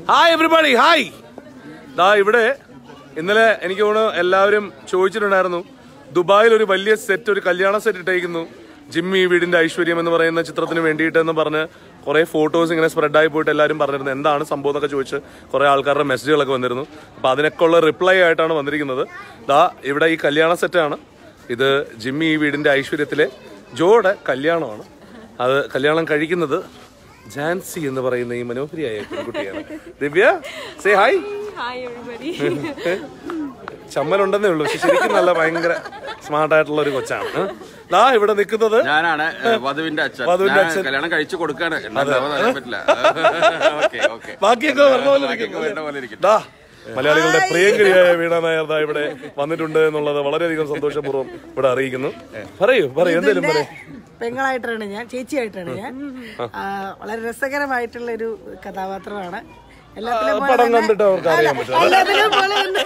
Hi everybody hi ദാ ഇവിടെ ഇന്നലെ എനിക്ക് തോന്നുന്നു എല്ലാവരും ചോദിച്ചിട്ടുണ്ടായിരുന്നു ദുബായിൽ ഒരു വലിയ സെറ്റ് ഒരു കല്യാണ സെറ്റ് ഇട്ടേക്കുന്നു ജിമ്മി വീടിന്റെ ഐശ്വര്യം എന്ന് പറയുന്ന ചിത്രത്തിന് വേണ്ടിയിട്ട് എന്ന് പറഞ്ഞ് കുറെ ഫോട്ടോസ് ഇങ്ങനെ സ്പ്രെഡ് ആയി പോയിട്ട് എല്ലാവരും പറഞ്ഞിരുന്നു എന്താണ് സംഭവം എന്നൊക്കെ ചോദിച്ച് കുറെ ആൾക്കാരുടെ മെസ്സേജുകളൊക്കെ വന്നിരുന്നു അപ്പൊ അതിനൊക്കെ ഉള്ള റിപ്ലൈ ആയിട്ടാണ് വന്നിരിക്കുന്നത് ദാ ഇവിടെ ഈ കല്യാണ സെറ്റാണ് ഇത് ജിമ്മി ഈ വീടിന്റെ ഐശ്വര്യത്തിലെ ജോയുടെ കല്യാണമാണ് അത് കല്യാണം കഴിക്കുന്നത് ജാൻസി എന്ന് പറയുന്ന ഈ മനോഹരിയായ പെൺകുട്ടിയാണ് Divya say hi hi everybody ചമ്മലുണ്ടെന്നേ ഉള്ളൂ പക്ഷെ ശരിക്കും നല്ല ഭയങ്കര സ്മാർട്ട് ആയിട്ടുള്ള ഒരു കൊച്ചാണ് ഏ? ദാ ഇവിടെ നിൽക്കുന്നത് ഞാനാണ് ഏ, വധുവിന്റെ അച്ഛൻ വധുവിന്റെ ഞാൻ അച്ഛൻ. കല്യാണം കഴിച്ചു കൊടുക്കാണ് എന്നാലും അറിയാൻ പറ്റില്ല ഓക്കെ ഓക്കെ ബാക്കിയൊക്കെ പറഞ്ഞ പോലെ ബാക്കിയൊക്കെ വേണ്ട പോലെ ഇരിക്കുന്നു. ഇരിക്കും. ദാ മലയാളികളുടെ പ്രിയങ്കരിയായ വീണ നായർ ദാ ഇവിടെ വന്നിട്ടുണ്ട് എന്നുള്ളത് വളരെയധികം സന്തോഷപൂർവ്വം ഇവിടെ അറിയിക്കുന്നു പറയൂ പറയൂ എന്തേലും പറയൂ പെങ്ങളായിട്ടാണ് ഞാൻ ചേച്ചിയായിട്ടാണ് ഞാൻ ആ, വളരെ രസകരമായിട്ടുള്ള ഒരു കഥാപാത്രമാണ് എല്ലാത്തിലും പോലെ പടം തന്നെ- കണ്ടിട്ട് അവർക്ക് അറിയാൻ പറ്റും എല്ലാത്തിലും പോലെ തന്നെ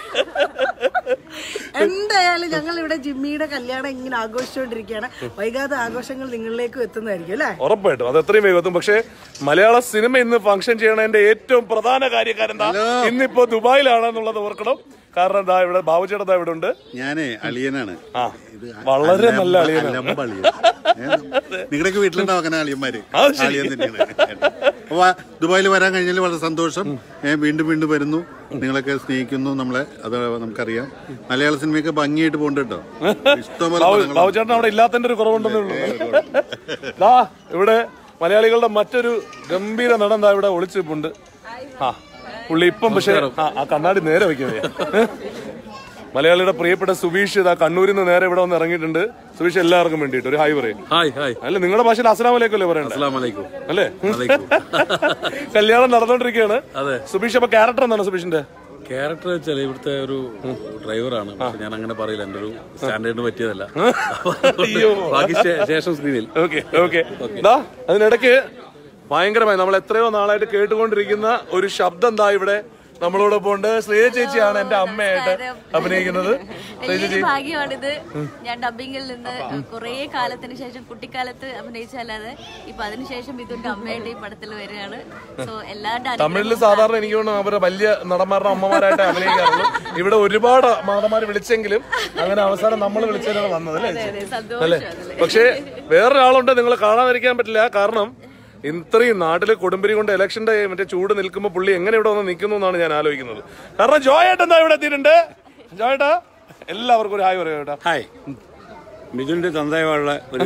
എന്തായാലും ഞങ്ങൾ ഇവിടെ ജിമ്മിയുടെ കല്യാണം ഇങ്ങനെ ആഘോഷിച്ചുകൊണ്ടിരിക്കുകയാണ് വൈകാതെ ആഘോഷങ്ങൾ നിങ്ങളിലേക്കും എത്തുന്നതായിരിക്കും അല്ലേ ഉറപ്പായിട്ടും അത് എത്രയും വേഗം എത്തും പക്ഷേ മലയാള സിനിമ ഇന്ന് ഫംഗ്ഷൻ ചെയ്യണതിന്റെ ഏറ്റവും പ്രധാന കാര്യക്കാരൻ ദാ ഇന്നിപ്പോ ദുബായിലാണെന്നുള്ളത് ഓർക്കണം കാരണം ദാ ഇവിടെ ബാബുചേട്ടൻ ദാ ഇവിടെ ഉണ്ട് ഞാനേ അളിയനാണ് ആ വളരെ നല്ല അളിയനാണ് അലമ്പ അളിയൻ നിങ്ങളുടെയൊക്കെ വീട്ടിലുണ്ടാവും അങ്ങനെ അളിയന്മാര് അത് ശരി. അളിയൻ തന്നെയാണ് അപ്പൊ ദുബായിൽ വരാൻ കഴിഞ്ഞാൽ വളരെ സന്തോഷം ഞാൻ വീണ്ടും വീണ്ടും വരുന്നു നിങ്ങളൊക്കെ സ്നേഹിക്കുന്നു നമ്മളെ അത് നമുക്കറിയാം മലയാള സിനിമയൊക്കെ ഭംഗിയായിട്ട് പോകുന്നുണ്ട് കേട്ടോ ഇഷ്ടംപോലെ ബാബു പടങ്ങളുണ്ട്. ബാബുചേട്ടൻ അവിടെ ഇല്ലാത്തതിന്റെ ഒരു കുറവുണ്ടെന്നേ ഉള്ളൂ ദാ ഇവിടെ മലയാളികളുടെ മറ്റൊരു ഗംഭീര നടൻ ദാ ഇവിടെ ഒളിച്ചിപ്പുണ്ട് ആ പുള്ളി ഇപ്പം പക്ഷേ ആ ആ കണ്ണാടി നേരെ വെക്കുന്നേ മലയാളിയുടെ പ്രിയപ്പെട്ട സുബീഷ് ഇതാ കണ്ണൂരിൽ നിന്ന് നേരെ ഇവിടെ വന്ന് ഇറങ്ങിയിട്ടുണ്ട് സുബീഷ് എല്ലാവർക്കും വേണ്ടിയിട്ട് ഒരു ഹായ് പറയും ഹായ് ഹായ് അല്ല നിങ്ങളുടെ ഭാഷയിൽ അസ്സലാം വലൈക്കും അല്ലേ പറയണ്ടേ അസ്സലാം വലൈക്കും അല്ലേ വലൈക്കും. കല്യാണം നടന്നുകൊണ്ടിരിക്കുകയാണ് അതെ. സുബീഷ് അപ്പൊ ക്യാരക്ടർ എന്താണ് സുബീഷിന്റെ ക്യാരക്ടർ വെച്ചാൽ ഇവിടുത്തെ ഒരു ഡ്രൈവറാണ് പക്ഷെ ഞാൻ അങ്ങനെ പറയില്ല എന്റെ ഒരു സ്റ്റാൻഡേർഡിന് പറ്റിയതല്ല അയ്യോ. ബാക്കി ശേ- ശേഷം സ്ക്രീനിൽ ഓക്കെ ഓക്കെ ദാ അതിനിടയ്ക്ക് ഭയങ്കരമായി നമ്മൾ എത്രയോ നാളായിട്ട് കേട്ടുകൊണ്ടിരിക്കുന്ന ഒരു ശബ്ദം ദാ ഇവിടെ നമ്മളോടൊപ്പം ഉണ്ട് ശ്രീജ ചേച്ചിയാണ് എന്റെ അമ്മയായിട്ട് അഭിനയിക്കുന്നത് ശ്രീജ വലിയൊരു ചേച്ചി ഭാഗ്യമാണിത് ഞാൻ ഡബിങ്ങിൽ നിന്ന് കുറേ കാലത്തിന് ശേഷം കുട്ടിക്കാലത്ത് അഭിനയിച്ചല്ലാതെ ഇപ്പൊ അതിനുശേഷം ഇതിന്റെ അമ്മയുടെ ഈ പടത്തിൽ വരികയാണ് സോ എല്ലാവരുടെ തമിഴിൽ സാധാരണ എനിക്ക് തോന്നുന്നു അവരുടെ വലിയ നടന്മാരുടെ അമ്മമാരായിട്ട് അഭിനയിക്കാറുള്ളൂ ഇവിടെ ഒരുപാട് മാതമാര് വിളിച്ചെങ്കിലും അങ്ങനെ അവസാനം നമ്മൾ വിളിച്ചതിനാണ് വന്നത് അല്ലേ ചേച്ചി? സന്തോഷം അല്ലേ പക്ഷേ വേറൊരാളുണ്ട് നിങ്ങൾ കാണാതിരിക്കാൻ പറ്റില്ല കാരണം ഇത്രയും നാട്ടില് കൊടുമ്പിരി കൊണ്ട് ഇലക്ഷന്റെ മറ്റേ ചൂട് നിൽക്കുമ്പോൾ പുള്ളി എങ്ങനെ ഇവിടെ വന്ന് നിൽക്കുന്നു എന്നാണ് ഞാൻ ആലോചിക്കുന്നത് കാരണം ജോയേട്ടൻ എന്താ ഇവിടെ എത്തിയിട്ടുണ്ട് ജോയേട്ടാ എല്ലാവർക്കും ഒരു ഹായ് പറയൂ കേട്ടോ ഹായ് മിഥുന്റെ തന്തയുള്ള ഒരു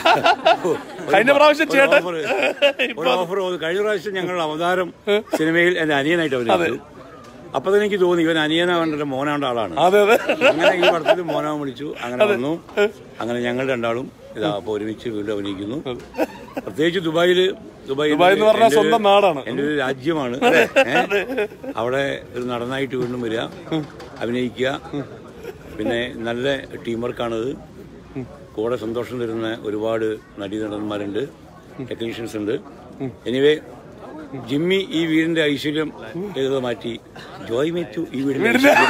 കഴിഞ്ഞ പ്രാവശ്യം ചേട്ടൻ ഒരു ഓഫർ കഴിഞ്ഞ പ്രാവശ്യം ഞങ്ങൾ അവതാരം സിനിമയിൽ എന്റെ അനിയനായിട്ട് അഭിനയിച്ചു അപ്പൊ തന്നെ എനിക്ക് തോന്നി ഇവൻ അനിയനാവേണ്ട മോനാവേണ്ട ആളാണ് അതെ അതെ അങ്ങനെ ഈ പടത്തിൽ മോനാവൻ വിളിച്ചു അങ്ങനെ വന്നു അങ്ങനെ ഞങ്ങൾ രണ്ടാളും ഇതാ അപ്പൊ ഒരുമിച്ച് വീണ്ടും അഭിനയിക്കുന്നു പ്രത്യേകിച്ച് ദുബായില് ദുബായ് ദുബായ് എന്ന് പറഞ്ഞാൽ എൻ്റെ ഒരു- സ്വന്തം നാടാണ്. എന്റെ ഒരു രാജ്യമാണ് ഏ? അവിടെ ഒരു നടനായിട്ട് വീണ്ടും വരിക അഭിനയിക്കുക പിന്നെ നല്ല ടീം വർക്കാണത് കൂടെ സന്തോഷം തരുന്ന ഒരുപാട് നടീനടന്മാരുണ്ട് ടെക്നീഷ്യൻസ് ഉണ്ട് എനിവേ ജിമ്മി ഈ വീടിന്റെ ഐശ്വര്യം എഴുത മാറ്റി ജോയ് മെറ്റു ഈ വീടിന്റെ ഐശ്വര്യം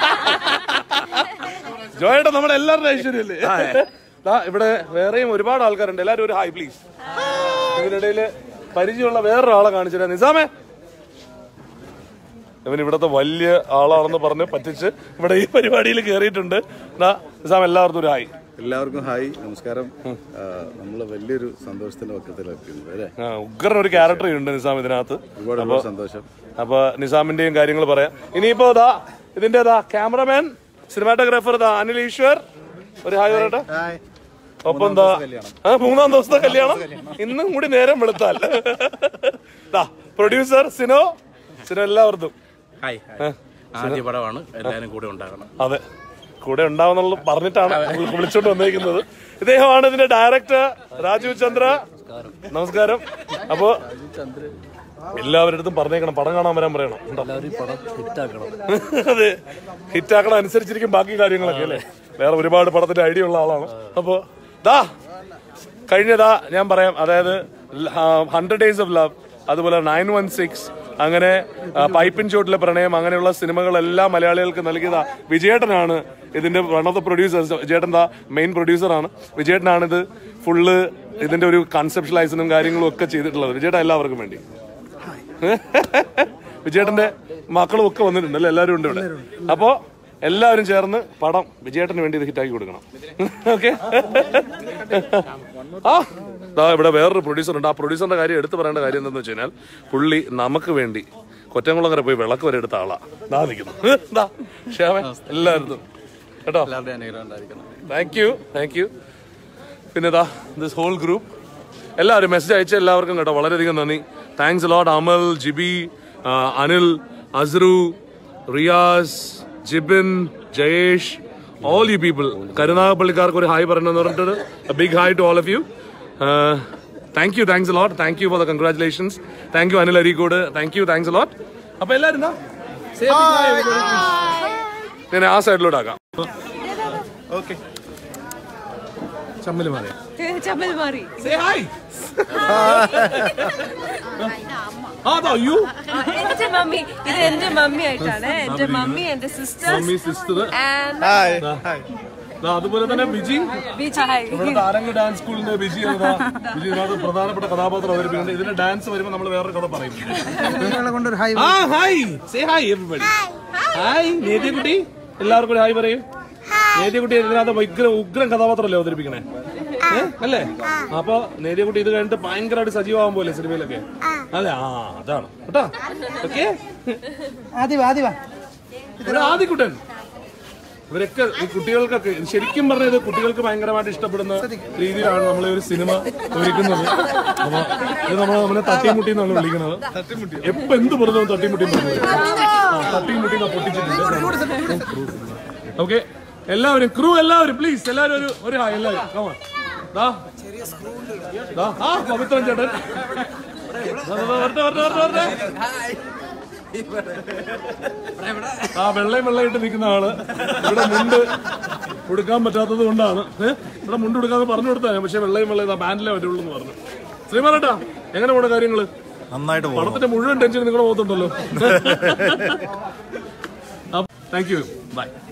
ജോയേട്ടൻ നമ്മുടെ എല്ലാവരുടെ ഐശ്വര്യല്ലേ ദാ ഇവിടെ വേറെയും ഒരുപാട് ആൾക്കാരുണ്ട് എല്ലാവരും ഒരു ഹായ് പ്ലീസ് ഇതിനിടയിൽ പരിചയമുള്ള വേറൊരാളെ കാണിച്ചില്ല നിസാമേ ഇവൻ ഇവിടത്തെ വലിയ ആളാണെന്ന് പറഞ്ഞ് പറ്റിച്ച് ഇവിടെ ഈ പരിപാടിയിൽ കയറിയിട്ടുണ്ട് ദാ നിസാം എല്ലാവർക്കും ഒരു ഹായ് എല്ലാവർക്കും ഹായ് നമസ്കാരം നമ്മൾ വലിയൊരു സന്തോഷത്തിന്റെ പക്കത്തിലെത്തിയത് അല്ലേ ആ, ഉഗ്രൻ ഒരു ക്യാരക്ടർ ഉണ്ട് നിസാം ഇതിനകത്ത് ഒരുപാട് ഒരുപാട് സന്തോഷം അപ്പൊ നിസാമിന്റെയും കാര്യങ്ങൾ പറയാം ഇനിയിപ്പോ ദാ ഇതിന്റെ ദാ ക്യാമറമാൻ സിനിമാറ്റോഗ്രാഫർ ദാ അനിൽ ഈശ്വർ ഒരു ഹായ് പറയട്ടെ ഒപ്പം എന്താ ആ, മൂന്നാം ദിവസത്തെ കല്യാണം ഇന്നും കൂടി നേരം വെളുത്താൽ ദാ പ്രൊഡ്യൂസർ സിനോ സിനോ എല്ലാവർക്കും ഹായ് ആദ്യ പടമാണ് എല്ലാവരും കൂടെ ഉണ്ടാകണം അതെ കൂടെ ഉണ്ടാവുന്നുള്ള പറഞ്ഞിട്ടാണ് വിളി- വിളിച്ചോണ്ട് വന്നിരിക്കുന്നത് ഇദ്ദേഹമാണ് ഇതിന്റെ ഡയറക്ടർ രാജീവ് ചന്ദ്ര നമസ്കാരം അപ്പോ എല്ലാവരുടെ അടുത്തും പറഞ്ഞേക്കണം പടം കാണാൻ വരാൻ പറയണം ഉണ്ടോ? അതെ ഹിറ്റാക്കണം അനുസരിച്ചിരിക്കും ബാക്കി കാര്യങ്ങളൊക്കെ അല്ലേ വേറെ ഒരുപാട് പടത്തിന്റെ ഐഡിയ ഉള്ള ആളാണ് അപ്പോ ദാ കഴിഞ്ഞതാ ഞാൻ പറയാം അതായത് ഹൺഡ്രഡ് ഡേയ്സ് ഓഫ് ലവ് അതുപോലെ നയൻ വൺ സിക്സ് അങ്ങനെ ആ, പൈപ്പിൻ ചോട്ടിലെ പ്രണയം അങ്ങനെയുള്ള സിനിമകളെല്ലാം മലയാളികൾക്ക് നൽകിയതാ വിജയേട്ടനാണ് ഇതിന്റെ വൺ ഓഫ് ദ പ്രൊഡ്യൂസേഴ്സ് വിജയേട്ടൻ ദാ മെയിൻ പ്രൊഡ്യൂസറാണ് വിജയേട്ടനാണ് ഇത് ഫുള്ള് ഇതിന്റെ ഒരു കൺസെപ്ഷലൈസിനും കാര്യങ്ങളും ഒക്കെ ചെയ്തിട്ടുള്ളത് വിജയേട്ടൻ എല്ലാവർക്കും വേണ്ടി വിജയേട്ടന്റെ മക്കളും ഒക്കെ വന്നിട്ടുണ്ട് അല്ലേ എല്ലാവരും ഉണ്ട് ഇവിടെ അപ്പോ എല്ലാവരും ചേർന്ന് പടം വിജയേട്ടന് വേണ്ടി ഇത് ഹിറ്റാക്കി കൊടുക്കണം ഓക്കെ ആ ദാ ഇവിടെ വേറൊരു പ്രൊഡ്യൂസർ ഉണ്ട് ആ പ്രൊഡ്യൂസറിന്റെ കാര്യം എടുത്തു പറയേണ്ട കാര്യം എന്താണെന്ന് വെച്ച് കഴിഞ്ഞാൽ പുള്ളി നമുക്ക് വേണ്ടി കൊറ്റംകുളങ്ങര പോയി വിളക്ക് വരെ എടുത്ത ആളാ ദാ നിൽക്കുന്നു ദാ ക്ഷേമ എല്ലാവരും കേട്ടോ താങ്ക് യു താങ്ക് യു പിന്നെ ഇതാ ദിസ് ഹോൾ ഗ്രൂപ്പ് എല്ലാവരും മെസ്സേജ് അയച്ച എല്ലാവർക്കും കേട്ടോ വളരെയധികം നന്ദി താങ്ക്സ് ലോട്ട് അമൽ ജിബി ആ, Anil Asru Riyas Jibin Jayesh all you people കരുനാഗപ്പള്ളിക്കാർക്ക് ഒരു ഹായ് പറയണമെന്ന് പറഞ്ഞിട്ട് big hi to all of you thank you thanks lot thank you for the congratulations thank you Anil Areekode thank you thanks lot അപ്പൊ എല്ലാവരും എന്താ ഞാൻ ആ സൈഡിലോട്ട് ആക്കാം ചമ്മല് മാറിയ ചമ്മൽ മാറി Say hi. ആ, അതാ, അയ്യോ. എന്റെ മമ്മി ഇത് എന്റെ മമ്മി ആയിട്ടാണ് എന്റെ മമ്മി എന്റെ സിസ്റ്റർ മമ്മി സിസ്റ്റർ ആൻഡ് അതുപോലെ തന്നെ ബിജി വിജയ് നമ്മുടെ താരങ്ങൾ ഡാൻസ് സ്കൂളിന്റെ ബിജി എന്നതാ. ബിജി ഇതിനകത്ത് പ്രധാനപ്പെട്ട കഥാപാത്രം അവതരിപ്പിക്കുന്നുണ്ട് ഇതിന്റെ ഡാൻസ് വരുമ്പോൾ നമ്മൾ വേറൊരു കഥ പറയും ആ hi say hi everybody hi നേതിയക്കുട്ടി എല്ലാവർക്കും ഒരു ഹായ് പറയും നേതിയക്കുട്ടി ഇതിനകത്ത് ഉഗ്ര ഉഗ്രം കഥാപാത്രമല്ലേ അവതരിപ്പിക്കണേ ഏ? അല്ലേ അപ്പൊ നേതിയക്കുട്ടി ഇത് കഴിഞ്ഞിട്ട് ഭയങ്കരമായിട്ട് സജീവമാകാൻ പോലെ സിനിമയിലൊക്കെ അതെ ആ അതാണ് കേട്ടാ ഓക്കെ ഒരു ആദിക്കുട്ടൻ ഇവരൊക്കെ ഈ കുട്ടികൾക്കൊക്കെ ശരിക്കും പറഞ്ഞത് കുട്ടികൾക്ക് ഭയങ്കരമായിട്ട് ഇഷ്ടപ്പെടുന്ന രീതിയിലാണ് നമ്മൾ ഒരു സിനിമ ഒരുക്കുന്നത് അപ്പൊ ഇത് നമ്മൾ നമ്മളെ തട്ടിമുട്ടി എന്നാണ് വിളിക്കുന്നത് എപ്പോ എന്ത് പറഞ്ഞു തട്ടിമുട്ടി തട്ടിമുട്ടി പൊട്ടിച്ചിട്ടുണ്ട് ഓക്കെ എല്ലാവരും ക്രൂ എല്ലാവരും പ്ലീസ് എല്ലാവരും ഒരു ഒരു ഹായ് എല്ലാവരും കമാ ദാ ദാ, ആ പവിത്രൻ ചേട്ടൻ ദാ, ദാ, ദാ, വരട്ടെ വരട്ടെ വരട്ടെ വരട്ടെ ആ വെള്ളയും വെള്ളയിട്ട് നിൽക്കുന്ന ആള് ഇവിടെ മുണ്ട് കൊടുക്കാൻ പറ്റാത്തത് കൊണ്ടാണ് ഏഹ് ഇവിടെ മുണ്ട് കൊടുക്കാന്ന് പറഞ്ഞു കൊടുത്താ ഞാൻ പക്ഷെ വെള്ളയും വെള്ളയും ബാൻഡിലേ പറ്റുള്ളൂ എന്ന് പറഞ്ഞു ശ്രീമാനേട്ടാ എങ്ങനെ പോണ കാര്യങ്ങള് നന്നായിട്ട് പണത്തിന്റെ മുഴുവൻ ടെൻഷൻ നിങ്ങളുടെ മുഖത്തുണ്ടല്ലോ താങ്ക് യു ബൈ